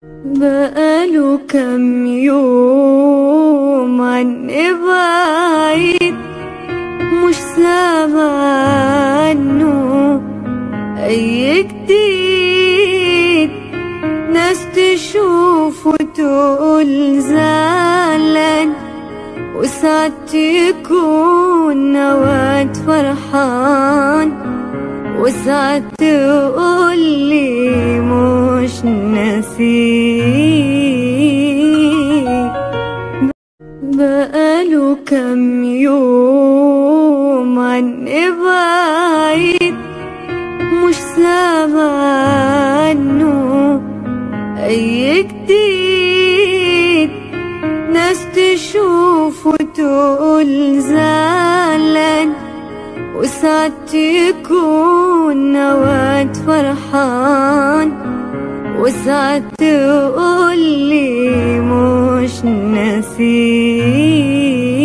بقاله كم يوم عني بعيد مش سامع عنه أي جديد ناس تشوف وتقول زعلان وساعات يكون نواد فرحان وساعات تقولي مش ناسيه بقاله كم يوم عني بعيد مش سامع عنه أي جديد ناس تشوف وتقول زعلان وساعات يكون نواد فرحان وساعات تقولي مش ناسيه